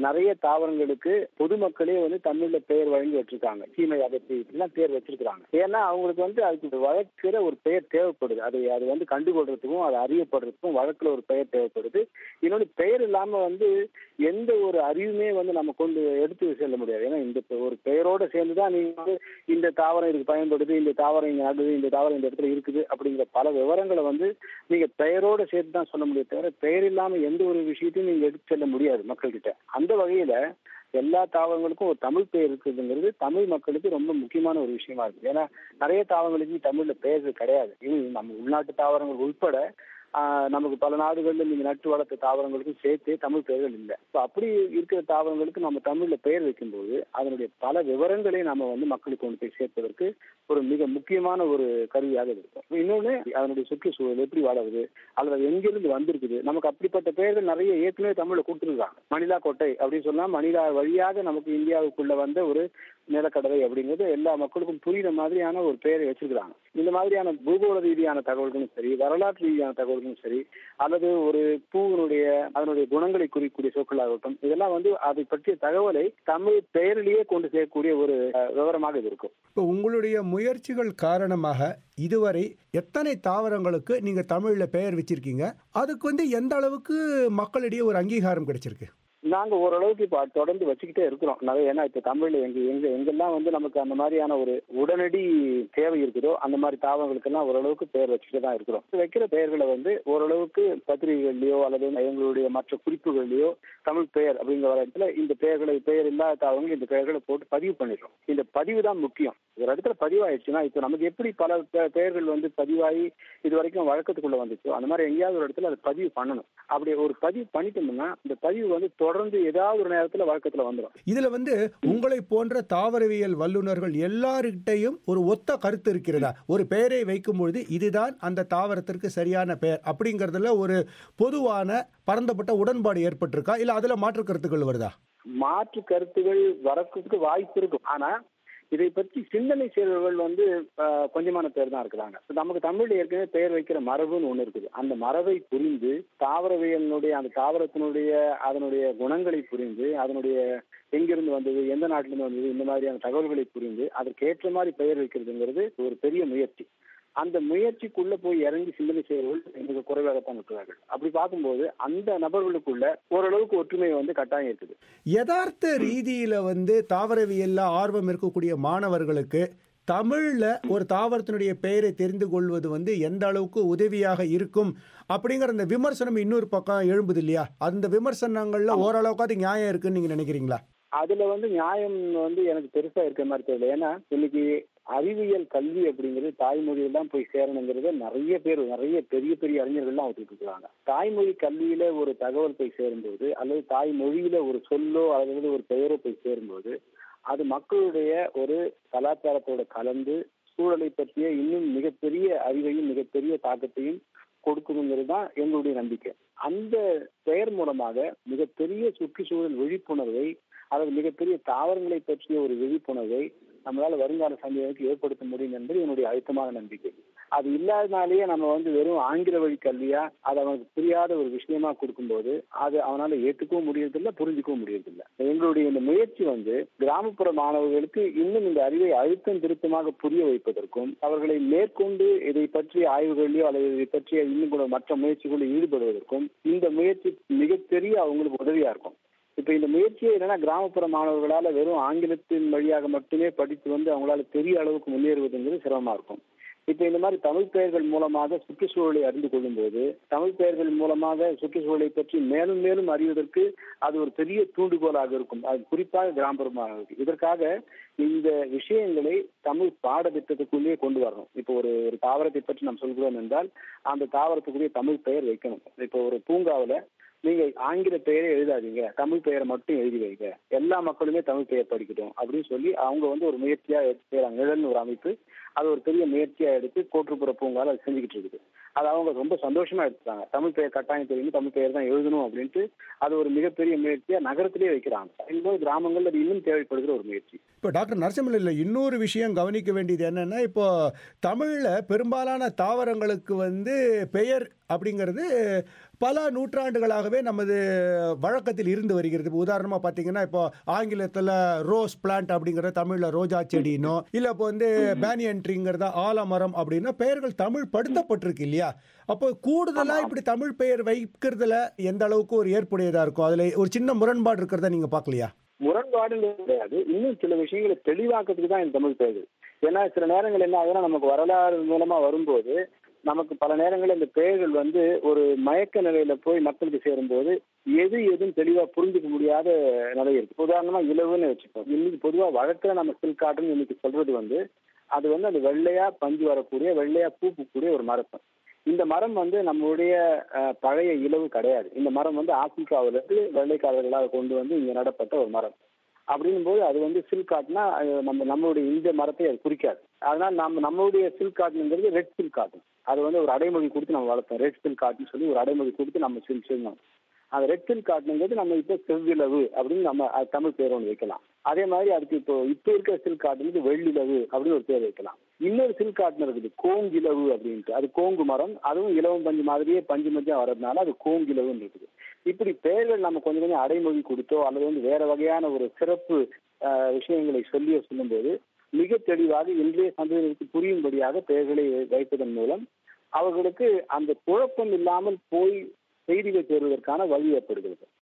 நிறைய தாவரங்களுக்கு பொதுமக்களே வந்து தமிழ்ல பெயர் வழங்கி வச்சிருக்காங்க சீமை அகத்தி இப்படிலாம் பேர் வச்சிருக்காங்க ஏன்னா அவங்களுக்கு வந்து அதுக்கு வழக்கிற ஒரு பெயர் தேவைப்படுது அது அது வந்து கண்டுகொள்றதுக்கும் அது அறியப்படுறதுக்கும் வழக்குல ஒரு பெயர் தேவைப்படுது இன்னொன்று பெயர் இல்லாம வந்து எந்த ஒரு அறிவுமே வந்து நம்ம கொண்டு எடுத்து செல்ல முடியாது ஏன்னா இந்த ஒரு பெயரோட சேர்ந்து தான் நீங்க வந்து இந்த தாவரம் இதுக்கு பயன்படுது இந்த தாவரம் இங்க நடுது இந்த தாவரம் இந்த இடத்துல இருக்குது அப்படிங்கிற பல விவரங்களை வந்து நீங்க பெயரோட சேர்த்து தான் சொல்ல முடியும் தவிர பெயர் இல்லாம எந்த ஒரு விஷயத்தையும் நீங்க எடுத்து செல்ல முடியாது மக்கள்கிட்ட அந்த வகையில எல்லா தாவரங்களுக்கும் ஒரு தமிழ் பெயர் இருக்குதுங்கிறது தமிழ் மக்களுக்கு ரொம்ப முக்கியமான ஒரு விஷயமா இருக்கு ஏன்னா நிறைய தாவரங்களுக்கு தமிழ்ல பெயர்கள் கிடையாது இன்னும் நம்ம உள்நாட்டு தாவரங்கள் உட்பட ஆஹ், நமக்கு பல நாடுகள்ல நீங்க நட்டு வளர்த்த தாவரங்களுக்கும் சேர்த்து தமிழ் பெயர்கள் இல்லை இப்போ அப்படி இருக்கிற தாவரங்களுக்கு நம்ம தமிழ்ல பெயர் வைக்கும்போது அதனுடைய பல விவரங்களை நம்ம வந்து மக்களுக்கு கொண்டு போய் சேர்ப்பதற்கு ஒரு மிக முக்கியமான ஒரு கருவியாக இருக்கும் இன்னொன்னு அதனுடைய சுற்றுச்சூழல் எப்படி வளருது அல்லது அது எங்கிருந்து வந்திருக்குது நமக்கு அப்படிப்பட்ட பெயர்கள் நிறைய ஏற்கனவே தமிழ்ல கொடுத்துருக்காங்க மணிலா கோட்டை அப்படின்னு சொன்னா மணிலா வழியாக நமக்கு இந்தியாவுக்குள்ள வந்த ஒரு நிலக்கடலை அப்படிங்கிறது எல்லா மக்களுக்கும் புரியுற மாதிரியான ஒரு பெயரை வச்சிருக்கிறாங்க இந்த மாதிரியான பூகோள ரீதியான தகவல்களும் சரி வரலாற்று ரீதியான தகவல்களும் சரி அல்லது ஒரு பூவினுடைய அதனுடைய குணங்களை குறிக்கக்கூடிய சொற்களாகட்டும் இதெல்லாம் வந்து அதை பற்றிய தகவலை தமிழ் பெயரிலேயே கொண்டு சேர்க்கக்கூடிய ஒரு அஹ், விவரமாக இது இருக்கும் இப்போ உங்களுடைய முயற்சிகள் காரணமாக இதுவரை எத்தனை தாவரங்களுக்கு நீங்க தமிழ்ல பெயர் வச்சிருக்கீங்க அதுக்கு வந்து எந்த அளவுக்கு மக்களிடையே ஒரு அங்கீகாரம் கிடைச்சிருக்கு நாங்க ஓரளவுக்கு இப்ப தொடர்ந்து வச்சுக்கிட்டே இருக்கிறோம் நிறைய ஏன்னா இப்ப தமிழ்ல எங்க எங்க எங்கெல்லாம் வந்து நமக்கு அந்த மாதிரியான ஒரு உடனடி தேவை இருக்குதோ அந்த மாதிரி தாவரங்களுக்கெல்லாம் ஓரளவுக்கு பெயர் வச்சுட்டு தான் இருக்கிறோம் வைக்கிற பெயர்களை வந்து ஓரளவுக்கு பத்திரிகைகள்லயோ அல்லது எங்களுடைய மற்ற குறிப்புகள்லயோ தமிழ் பெயர் அப்படிங்கிற இடத்துல இந்த பெயர்களை பெயர் இல்லாத தாவரங்கள் இந்த பெயர்களை போட்டு பதிவு பண்ணிடுறோம் இந்த பதிவு தான் முக்கியம் ஒரு இடத்துல பதிவாயிடுச்சுன்னா இப்போ நமக்கு எப்படி பல பெ- பெயர்கள் வந்து பதிவாகி இது வரைக்கும் வழக்கத்துக்குள்ள வந்துச்சோ அந்த மாதிரி எங்கேயாவது ஒரு இடத்துல அதை பதிவு பண்ணணும் அப்படி ஒரு பதிவு பண்ணிட்டோம்னா இந்த பதிவு வந்து தொடர்ந்து ஏதாவது ஒரு நேரத்துல வழக்கத்துல வந்துடும் இதுல வந்து உங்களை போன்ற தாவரவியல் வல்லுநர்கள் எல்லார்கிட்டையும் ஒரு ஒத்த கருத்து இருக்கிறதா ஒரு பெயரை வைக்கும் பொழுது இதுதான் அந்த தாவரத்திற்கு சரியான பெயர் அப்படிங்கறதுல ஒரு பொதுவான பரந்தப்பட்ட உடன்பாடு ஏற்பட்டிருக்கா இல்ல அதுல மாற்று கருத்துக்கள் வருதா மாற்று கருத்துகள் வரத்துக்கு வாய்ப்பு இருக்கும் ஆனா இதை பற்றி சிந்தனை செய்பவர்கள் வந்து ஆஹ், கொஞ்சமான பேர் தான் இருக்கிறாங்க இப்ப நமக்கு தமிழ்ல ஏற்கனவே பெயர் வைக்கிற மரபுன்னு ஒண்ணு இருக்குது அந்த மரபை புரிந்து தாவரவியலினுடைய அந்த தாவரத்தினுடைய அதனுடைய குணங்களை புரிந்து அதனுடைய எங்கிருந்து வந்தது எந்த நாட்டிலிருந்து வந்தது இந்த மாதிரியான தகவல்களை புரிந்து அதற்கேற்ற மாதிரி பெயர் வைக்கிறதுங்கிறது ஒரு பெரிய முயற்சி அந்த முயற்சிக்குள்ள போய் இறங்கி சிந்தனை செய்வர்கள் மிக குறைவாகத்தான் இருக்கிறார்கள் அப்படி பார்க்கும்போது அந்த நபர்களுக்குள்ள ஓரளவுக்கு ஒற்றுமை வந்து கட்டாயம் இருக்குது யதார்த்த ரீதியில வந்து தாவரவியல்ல ஆர்வம் இருக்கக்கூடிய மாணவர்களுக்கு தமிழ்ல ஒரு தாவரத்தினுடைய பெயரை தெரிந்து கொள்வது வந்து எந்த அளவுக்கு உதவியாக இருக்கும் அப்படிங்கிற அந்த விமர்சனம் இன்னொரு பக்கம் எழும்புது இல்லையா அந்த விமர்சனங்கள்ல ஓரளவுக்காவது நியாயம் இருக்குன்னு நீங்க நினைக்கிறீங்களா அதுல வந்து நியாயம் வந்து எனக்கு பெருசா இருக்கிற மாதிரி தெரியல ஏன்னா இன்னைக்கு அறிவியல் கல்வி அப்படிங்கிறது தாய்மொழியில தான் போய் சேரணுங்கிறத நிறைய பேர் நிறைய பெரிய பெரிய அறிஞர்கள்லாம் ஒத்துட்டு இருக்காங்க தாய்மொழி கல்வியில ஒரு தகவல் போய் சேரும்போது அல்லது தாய்மொழியில ஒரு சொல்லோ அல்லது ஒரு பெயரோ போய் சேரும்போது அது மக்களுடைய ஒரு கலாச்சாரத்தோட கலந்து சூழலை பற்றிய இன்னும் மிகப்பெரிய அறிவையும் மிகப்பெரிய தாக்கத்தையும் கொடுக்குதுங்கிறது தான் எங்களுடைய நம்பிக்கை அந்த பெயர் மூலமாக மிகப்பெரிய சுற்றுச்சூழல் விழிப்புணர்வை அல்லது மிகப்பெரிய தாவரங்களை பற்றிய ஒரு விழிப்புணர்வை நம்மளால வருங்கால சந்ததிகளுக்கு ஏற்படுத்த முடியும் என்பது என்னுடைய அழுத்தமான நம்பிக்கை அது இல்லாதனாலேயே நம்ம வந்து வெறும் ஆங்கில வழி கல்வியா அது அவனுக்கு புரியாத ஒரு விஷயமா கொடுக்கும்போது அது அவனால ஏற்றுக்கவும் முடியறதில்ல புரிஞ்சுக்கவும் முடியறதில்ல எங்களுடைய இந்த முயற்சி வந்து கிராமப்புற மாணவர்களுக்கு இன்னும் இந்த அறிவை அழுத்தம் திருத்தமாக புரிய வைப்பதற்கும் அவர்களை மேற்கொண்டு இதை பற்றிய ஆய்வுகளிலோ அல்லது இதை பற்றிய இன்னும் கூட மற்ற முயற்சிகளில் ஈடுபடுவதற்கும் இந்த முயற்சி மிகப்பெரிய அவங்களுக்கு உதவியா இருக்கும் இப்ப இந்த முயற்சியை என்னன்னா கிராமப்புற மாணவர்களால வெறும் ஆங்கிலத்தின் வழியாக மட்டுமே படித்து வந்து அவங்களால பெரிய அளவுக்கு முன்னேறுவதுங்கிறது சிரமமா இருக்கும் இப்ப இந்த மாதிரி தமிழ் பெயர்கள் மூலமாக சுற்றுச்சூழலை அறிந்து கொள்ளும்போது தமிழ் பெயர்கள் மூலமாக சுற்றுச்சூழலை பற்றி மேலும் மேலும் அறிவதற்கு அது ஒரு பெரிய தூண்டுகோலாக இருக்கும் அது குறிப்பாக கிராமப்புற மாணவர்களுக்கு இதற்காக இந்த விஷயங்களை தமிழ் பாடத்திட்டத்துக்குள்ளேயே கொண்டு வரணும் இப்போ ஒரு ஒரு தாவரத்தை பற்றி நாம் சொல்கிறோம் என்றால் அந்த தாவரத்துக்குரிய தமிழ் பெயர் வைக்கணும் இப்போ ஒரு பூங்காவுல நீங்க ஆங்கில பெயரை எழுதாதீங்க தமிழ் பெயரை மட்டும் எழுதி வைங்க எல்லா மக்களுமே தமிழ் பெயர் படிக்கட்டும் அப்படின்னு சொல்லி அவங்க வந்து ஒரு முயற்சியா எடுத்து செய்றாங்க நிழல்னு ஒரு அமைப்பு அது ஒரு பெரிய முயற்சியா எடுத்து கோட்டுப்புற பூங்கால அது செஞ்சுக்கிட்டு இருக்குது அது அவங்க ரொம்ப சந்தோஷமா எடுத்துட்டாங்க தமிழ் பெயர் கட்டாயம் தெரியும் தமிழ் பெயர் தான் எழுதணும் அப்படின்ட்டு அது ஒரு மிகப்பெரிய முயற்சியா நகரத்திலே வைக்கிறாங்க இன்னும் கிராமங்கள்ல அது இன்னும் தேவைப்படுகிற ஒரு முயற்சி இப்போ டாக்டர் நரசிம்மலில் இன்னொரு விஷயம் கவனிக்க வேண்டியது என்னன்னா இப்போ தமிழில் பெரும்பாலான தாவரங்களுக்கு வந்து பெயர் அப்படிங்கிறது பல நூற்றாண்டுகளாகவே நமது வழக்கத்தில் இருந்து வருகிறது இப்போ உதாரணமா பார்த்தீங்கன்னா இப்போ ஆங்கிலத்தில் ரோஸ் பிளான்ட் அப்படிங்கிற தமிழ்ல ரோஜா செடினோ இல்ல இப்போ வந்து பேனியன் ட்ரீங்கிறத ஆலமரம் அப்படின்னா பெயர்கள் தமிழ் படுத்தப்பட்டிருக்கு இல்லையா அப்போ கூடுதலா இப்படி தமிழ் பெயர் வைக்கிறதுல எந்த அளவுக்கு ஒரு ஏற்புடையதா இருக்கும் அதுல ஒரு சின்ன முரண்பாடு இருக்கிறத நீங்க பார்க்கலையா முரண்பாடுங்கிறது கிடையாது இன்னும் சில விஷயங்களை தெளிவாக்கிறதுக்கு தான் இந்த தமிழ் பெயர்கள் ஏன்னா சில நேரங்கள் என்ன ஆகுதுன்னா நமக்கு வரலாறு மூலமா வரும்போது நமக்கு பல நேரங்களில் இந்த பெயர்கள் வந்து ஒரு மயக்க நிலையில போய் மக்களுக்கு சேரும்போது எது எதுவும் தெளிவா புரிஞ்சுக்க முடியாத நிலை இருக்கு உதாரணமா இலவுன்னு வச்சுப்போம் இன்னைக்கு பொதுவா வழக்கில் நம்ம சில்காட்டுன்னு இன்னைக்கு சொல்றது வந்து அது வந்து அந்த வெள்ளையா பஞ்சு வரக்கூடிய வெள்ளையா பூ பூக்கக்கூடிய ஒரு மரத்தம் இந்த மரம் வந்து நம்மளுடைய அஹ், பழைய இலவு கிடையாது இந்த மரம் வந்து ஆப்பிரிக்காவிலிருந்து வெள்ளைக்காரர்களாக கொண்டு வந்து இங்க நடப்பட்ட ஒரு மரம் அப்படின்னும் போது அது வந்து சில்க் காட்னா நம்ம நம்மளுடைய இந்த மரத்தை அது குறிக்காது அதனால நம்ம நம்மளுடைய சில்க் காட்டுங்கிறது ரெட் சில்க் காட்டன் அது வந்து ஒரு அடைமொழி கொடுத்து நம்ம வளர்த்தோம் ரெட் சில்க் காட்டுன்னு சொல்லி ஒரு அடைமொழி கொடுத்து நம்ம சில் சொன்னோம் அந்த ரெட் சில்க் காட்டுங்கிறது நம்ம இப்போ செவ்விலவு அப்படின்னு நம்ம அது தமிழ் பேர் ஒன்று வைக்கலாம் அதே மாதிரி அதுக்கு இப்போ இப்போ இருக்கிற சில்க் காட்டுனுக்கு வெள்ளிலவு அப்படின்னு ஒரு பேர் வைக்கலாம் இன்னொரு சில்க் காட்டன் இருக்குது கோங்கிலவு அப்படின்ட்டு அது கோங்கு மரம் அதுவும் இலவம் பஞ்சு மாதிரியே பஞ்சு மஞ்சா வர்றதுனால அது கோங்கிலவுன்னு இருக்குது இப்படி பெயர்கள் நம்ம கொஞ்சம் கொஞ்சம் அடைமொழி கொடுத்தோ அல்லது வந்து வேற வகையான ஒரு சிறப்பு ஆஹ், விஷயங்களை சொல்லியோ சொல்லும்போது மிக தெளிவாக இன்றைய சந்ததியினருக்கு புரியும்படியாக பெயர்களை வைப்பதன் மூலம் அவர்களுக்கு அந்த குழப்பம் இல்லாமல் போய் செய்திகள் பெறுவதற்கான வழி ஏற்படுகிறது